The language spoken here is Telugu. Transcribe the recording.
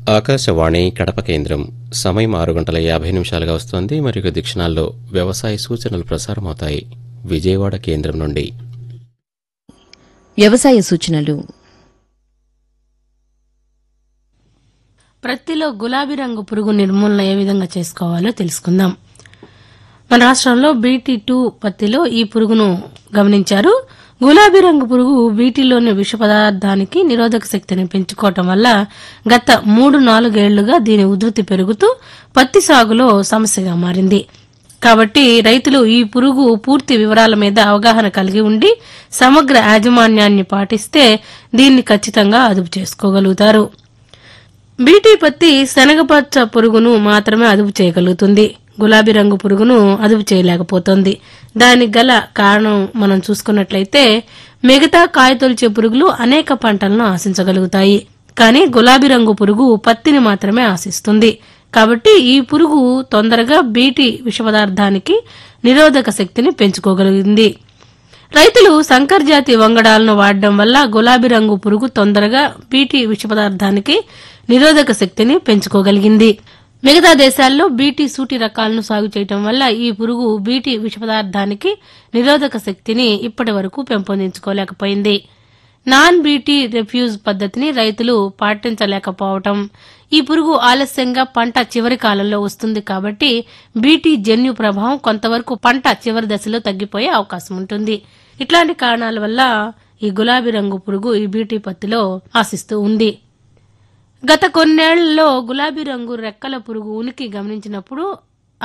ఆకాశవాణి కడప కేంద్రం సమయం ఆరు గంటల యాభై నిమిషాలుగా వస్తోంది మరియు దిక్షణాల్లో వ్యవసాయ సూచనలు ప్రసారమవుతాయి విజయవాడ కేంద్రం నుండి వ్యవసాయ సూచనలు ప్రత్తిలో గులాబీ రంగు పురుగు నిర్మూలన ఏ విధంగా చేసుకోవాలో తెలుసుకుందాం మన రాష్ట్రంలో బీటీ టూ పత్తిలో ఈ పురుగును గమనించారు గులాబీ రంగు పురుగు బీటీలోని విష పదార్థానికి నిరోధక శక్తిని పెంచుకోవటం వల్ల గత మూడు నాలుగేళ్లుగా దీని ఉధృతి పెరుగుతూ పత్తి సాగులో సమస్యగా మారింది కాబట్టి రైతులు ఈ పురుగు పూర్తి వివరాల మీద అవగాహన కలిగి ఉండి సమగ్ర యాజమాన్యాన్ని పాటిస్తే దీన్ని ఖచ్చితంగా అదుపు చేసుకోగలుగుతారు బీటీ పత్తి శనగపచ్చ పురుగును మాత్రమే అదుపు చేయగలుగుతుంది గులాబీ రంగు పురుగును అదుపు చేయలేకపోతుంది దానికి గల కారణం మనం చూసుకున్నట్లయితే మిగతా కాయతొలిచే పురుగులు అనేక పంటలను ఆశించగలుగుతాయి కానీ గులాబీ రంగు పురుగు పత్తిని మాత్రమే ఆశిస్తుంది కాబట్టి ఈ పురుగు తొందరగా బీటీ విష పదార్థానికి నిరోధక శక్తిని పెంచుకోగలిగింది రైతులు సంకర్ జాతి వంగడాలను వాడడం వల్ల గులాబీ రంగు పురుగు తొందరగా బీటీ విష పదార్థానికి నిరోధక శక్తిని పెంచుకోగలిగింది మిగతా దేశాల్లో బీటీ సూటి రకాలను సాగు చేయటం వల్ల ఈ పురుగు బీటీ విష పదార్థానికి నిరోధక శక్తిని ఇప్పటి వరకు పెంపొందించుకోలేకపోయింది నాన్ బీటీ రెఫ్యూజ్ పద్ధతిని రైతులు పాటించలేకపోవటం ఈ పురుగు ఆలస్యంగా పంట చివరి కాలంలో వస్తుంది కాబట్టి బీటీ జన్యు ప్రభావం కొంతవరకు పంట చివరి దశలో తగ్గిపోయే అవకాశం ఉంటుంది ఇట్లాంటి కారణాల వల్ల ఈ గులాబీ రంగు పురుగు ఈ బీటీ పత్తిలో ఆశిస్తూ ఉంది గత కొన్నేళ్లలో గులాబీ రంగు రెక్కల పురుగు ఉనికి గమనించినప్పుడు